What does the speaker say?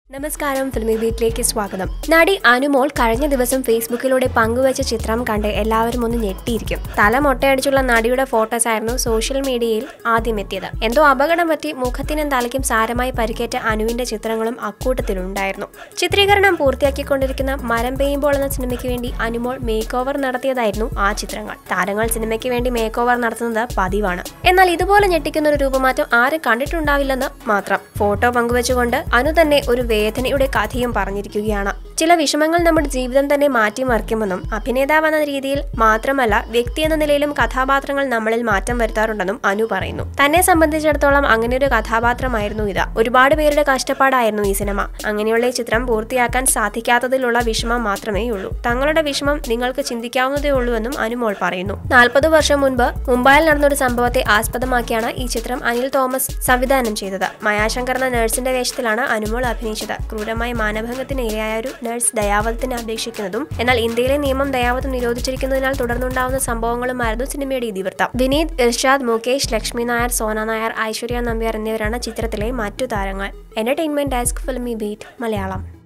നമസ്കാരം ഫിലിമി ബീറ്റിലേക്ക് സ്വാഗതം നടി അനുമോൾ കഴിഞ്ഞ ദിവസം ഫേസ്ബുക്കിലൂടെ പങ്കുവച്ച ചിത്രം കണ്ട് എല്ലാവരും ഒന്ന് ഞെട്ടിയിരിക്കും തല മൊട്ടയടിച്ചുള്ള നടിയുടെ ഫോട്ടോസ് ആയിരുന്നു സോഷ്യൽ മീഡിയയിൽ ആദ്യം എത്തിയത് എന്തോ അപകടം പറ്റി മുഖത്തിനും തലയ്ക്കും സാരമായി പരിക്കേറ്റ അനുവിന്റെ ചിത്രങ്ങളും അക്കൂട്ടത്തിലുണ്ടായിരുന്നു ചിത്രീകരണം പൂർത്തിയാക്കിക്കൊണ്ടിരിക്കുന്ന മരം പെയ്യുമ്പോൾ എന്ന സിനിമയ്ക്ക് വേണ്ടി അനുമോൾ മേക്ക് ഓവർ നടത്തിയതായിരുന്നു ആ ചിത്രങ്ങൾ താരങ്ങൾ സിനിമയ്ക്ക് വേണ്ടി മേക്ക് ഓവർ നടത്തുന്നത് പതിവാണ് എന്നാൽ ഇതുപോലെ ഞെട്ടിക്കുന്ന ഒരു രൂപമാറ്റം ആരും കണ്ടിട്ടുണ്ടാവില്ലെന്ന് മാത്രം ഫോട്ടോ പങ്കുവച്ചുകൊണ്ട് അനു തന്നെ ഒരു വേദനയുടെ കഥയും പറഞ്ഞിരിക്കുകയാണ് ചില വിഷമങ്ങൾ നമ്മുടെ ജീവിതം തന്നെ മാറ്റിമറിക്കുമെന്നും അഭിനേതാവ് എന്ന രീതിയിൽ മാത്രമല്ല വ്യക്തി എന്ന നിലയിലും കഥാപാത്രങ്ങൾ നമ്മളിൽ മാറ്റം വരുത്താറുണ്ടെന്നും അനു പറയുന്നു തന്നെ സംബന്ധിച്ചിടത്തോളം അങ്ങനെ ഒരു കഥാപാത്രമായിരുന്നു ഇത് ഒരുപാട് പേരുടെ കഷ്ടപ്പാടായിരുന്നു ഈ സിനിമ അങ്ങനെയുള്ള ഈ ചിത്രം പൂർത്തിയാക്കാൻ സാധിക്കാത്തതിലുള്ള വിഷമം മാത്രമേ ഉള്ളൂ തങ്ങളുടെ വിഷമം നിങ്ങൾക്ക് ചിന്തിക്കാവുന്നതേ ഉള്ളൂ എന്നും അനുമോൾ പറയുന്നു നാൽപ്പത് വർഷം മുൻപ് മുംബൈയിൽ നടന്നൊരു സംഭവത്തെ ആസ്പദമാക്കിയാണ് ഈ ചിത്രം അനിൽ തോമസ് സംവിധാനം ചെയ്തത് മയാശങ്കർ എന്ന നഴ്സിന്റെ വേഷത്തിലാണ് അനുമോൾ അഭിനയിച്ചത് ക്രൂരമായ മാനഭംഗത്തിന് ഇരയായ ഒരു നഴ്സ് ദയാവധത്തിന് അപേക്ഷിക്കുന്നതും എന്നാൽ ഇന്ത്യയിലെ നിയമം ദയാവധം നിരോധിച്ചിരിക്കുന്നതിനാൽ തുടർന്നുണ്ടാവുന്ന സംഭവങ്ങളുമായിരുന്നു സിനിമയുടെ ഇതിവൃത്തം വിനീത് ഇർഷാദ് മുകേഷ് ലക്ഷ്മി നായർ സോന നായർ ഐശ്വര്യ നമ്പ്യാർ എന്നിവരാണ് ചിത്രത്തിലെ മറ്റു താരങ്ങൾ entertainment desk Filmibeat Malayalam